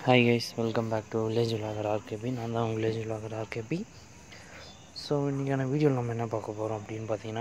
hi guys welcome back to village vlogger RKP நான் தான் village vlogger RKP so இன்றைக்கான வீடியோவில் நம்ம என்ன பார்க்க போகிறோம் அப்படின்னு பார்த்தீங்கன்னா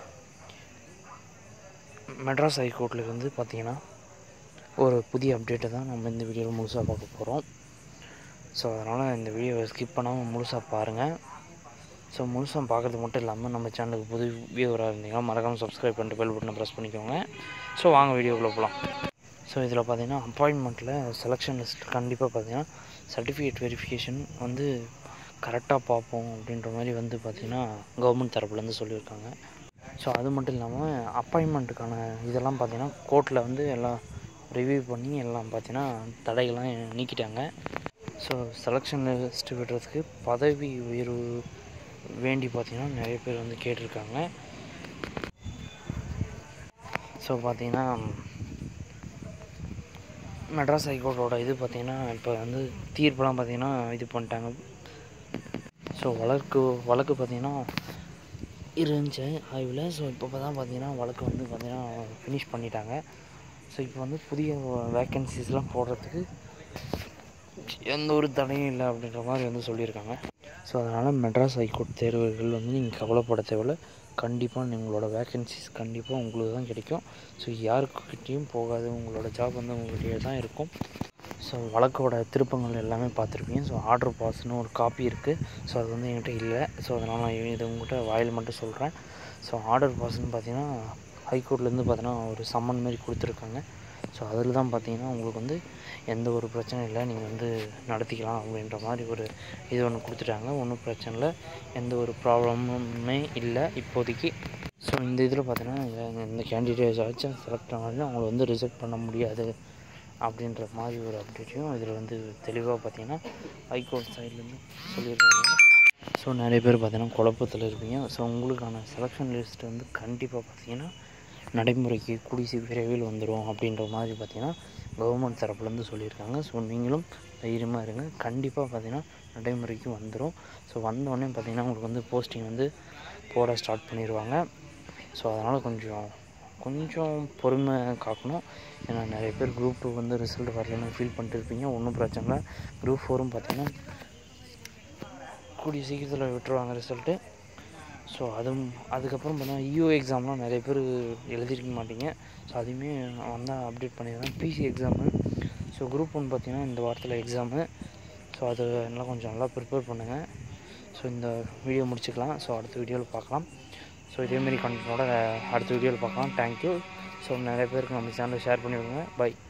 மெட்ராஸ் ஹைகோர்ட்டில் வந்து பார்த்தீங்கன்னா ஒரு புதிய அப்டேட்டை தான் நம்ம இந்த வீடியோவில் முழுசாக பார்க்க போகிறோம் ஸோ அதனால் இந்த வீடியோவை ஸ்கிப் பண்ணாமல் முழுசாக பாருங்கள் ஸோ முழுசாக பார்க்குறது மட்டும் இல்லாமல் நம்ம சேனலுக்கு புது வியூவராக இருந்தீங்கன்னா மறக்காமல் சப்ஸ்கிரைப் பண்ணிட்டு பெல் பட்டனை ப்ரெஸ் பண்ணிக்கோங்க ஸோ வாங்க வீடியோக்குள்ளே போகலாம் ஸோ இதில் பார்த்தீங்கன்னா அப்பாயின்மெண்ட்டில் செலெக்ஷன் லிஸ்ட் கண்டிப்பாக பார்த்தீங்கன்னா சர்டிஃபிகேட் வெரிஃபிகேஷன் வந்து கரெக்டாக பார்ப்போம் அப்படின்ற மாதிரி வந்து பார்த்திங்கன்னா கவர்மெண்ட் தரப்புலேருந்து சொல்லியிருக்காங்க ஸோ அது மட்டும் இல்லாமல் அப்பாயின்மெண்ட்டுக்கான இதெல்லாம் பார்த்தீங்கன்னா கோர்ட்டில் வந்து எல்லாம் ரிவ்யூ பண்ணி எல்லாம் பார்த்தீங்கன்னா தடைகள்லாம் நீக்கிட்டாங்க ஸோ செலெக்ஷன் லிஸ்ட் விடுறதுக்கு பதவி உயர்வு வேண்டி பார்த்தீங்கன்னா நிறைய பேர் வந்து கேட்டிருக்காங்க ஸோ பார்த்தீங்கன்னா மெட்ராஸ் ஹைகோர்ட்டோட இது பார்த்திங்கன்னா இப்போ வந்து தீர்ப்பெல்லாம் பார்த்திங்கன்னா இது பண்ணிட்டாங்க ஸோ வழக்கு வழக்கு பார்த்திங்கன்னா இருந்துச்சு ஆய்வில் ஸோ இப்போ தான் பார்த்திங்கன்னா வழக்கு வந்து பார்த்திங்கன்னா ஃபினிஷ் பண்ணிட்டாங்க ஸோ இப்போ வந்து புதிய வேக்கன்சிஸ்லாம் போடுறதுக்கு எந்த ஒரு தடையும் இல்லை அப்படின்ற மாதிரி வந்து சொல்லியிருக்காங்க ஸோ அதனால் மெட்ராஸ் ஹைகோர்ட் தேர்வுகள் வந்து நீங்கள் கவலைப்பட தேவையில்ல கண்டிப்பாக உங்களோட வேக்கன்சிஸ் கண்டிப்பாக உங்களுக்கு தான் கிடைக்கும் ஸோ யாருக்கிட்டேயும் போகாது உங்களோட ஜாப் வந்து உங்கள்கிட்டயே தான் இருக்கும் ஸோ வழக்கோட திருப்பங்கள் எல்லாமே பார்த்துருப்பீங்க ஸோ ஆர்டர் பாஸ்னு ஒரு காப்பி இருக்குது ஸோ அது வந்து என்கிட்ட இல்லை ஸோ அதனால் நான் இது உங்கள்கிட்ட வாயில் மட்டும் சொல்கிறேன் ஸோ ஆர்டர் பாஸ்ன்னு பார்த்தீங்கன்னா ஹைகோர்ட்லேருந்து பார்த்தீங்கன்னா ஒரு சம்மன் மாரி கொடுத்துருக்காங்க ஸோ அதில் தான் பார்த்தீங்கன்னா உங்களுக்கு வந்து எந்த ஒரு பிரச்சனையும் இல்லை நீங்கள் வந்து நடத்திக்கலாம் அப்படின்ற மாதிரி ஒரு இது ஒன்று கொடுத்துட்டாங்க ஒன்றும் பிரச்சனை இல்லை எந்த ஒரு ப்ராப்ளமுமே இல்லை இப்போதைக்கு ஸோ இந்த இதில் பார்த்தீங்கன்னா இந்த கேண்டிடேட்ஸ் ஆச்சும் செலக்ட் ஆனாலும் அவங்கள வந்து ரிஜெக்ட் பண்ண முடியாது அப்படின்ற மாதிரி ஒரு அப்டேட்டையும் இதில் வந்து தெளிவாக பார்த்தீங்கன்னா ஹைகோர்ட் சைட்லேருந்து சொல்லியிருக்காங்க ஸோ நிறைய பேர் பார்த்தீங்கன்னா குழப்பத்தில் இருப்பீங்க ஸோ உங்களுக்கான செலெக்ஷன் லிஸ்ட் வந்து கண்டிப்பாக பார்த்தீங்கன்னா நடைமுறைக்கு கூடிய விரைவில் வந்துடும் அப்படின்ற மாதிரி பார்த்திங்கன்னா கவர்மெண்ட் தரப்புலேருந்து சொல்லியிருக்காங்க ஸோ நீங்களும் தைரியமாக இருங்க கண்டிப்பாக பார்த்திங்கன்னா நடைமுறைக்கு வந்துடும் ஸோ வந்தோடனே பார்த்திங்கன்னா உங்களுக்கு வந்து போஸ்டிங் வந்து போட ஸ்டார்ட் பண்ணிடுவாங்க ஸோ அதனால் கொஞ்சம் கொஞ்சம் பொறுமை காக்கணும் ஏன்னா நிறைய பேர் குரூப் டூ வந்து ரிசல்ட் வரலன்னு ஃபீல் பண்ணிட்டு இருப்பீங்க ஒன்றும் பிரச்சனை இல்லை குரூப் ஃபோரும் பார்த்திங்கன்னா கூடிய சீக்கிரத்தில் விட்டுருவாங்க ரிசல்ட்டு ஸோ அதுவும் அதுக்கப்புறம் பார்த்தீங்கன்னா இயூ எக்ஸாம்லாம் நிறைய பேர் எழுதிருக்க மாட்டீங்க ஸோ அதையுமே வந்தால் அப்டேட் பண்ணிடுறேன் PC exam so group one பார்த்தீங்கன்னா இந்த வாரத்தில் எக்ஸாமு ஸோ அது நல்லா கொஞ்சம் நல்லா ப்ரிப்பேர் பண்ணுங்கள் ஸோ இந்த வீடியோ முடிச்சுக்கலாம் ஸோ அடுத்த வீடியோவில் பார்க்கலாம் ஸோ இதேமாரி கண்டனோட அடுத்த வீடியோவில் பார்க்கலாம் தேங்க்யூ ஸோ நிறைய பேருக்கு நம்ம சேனலை ஷேர் பண்ணி விடுங்க பை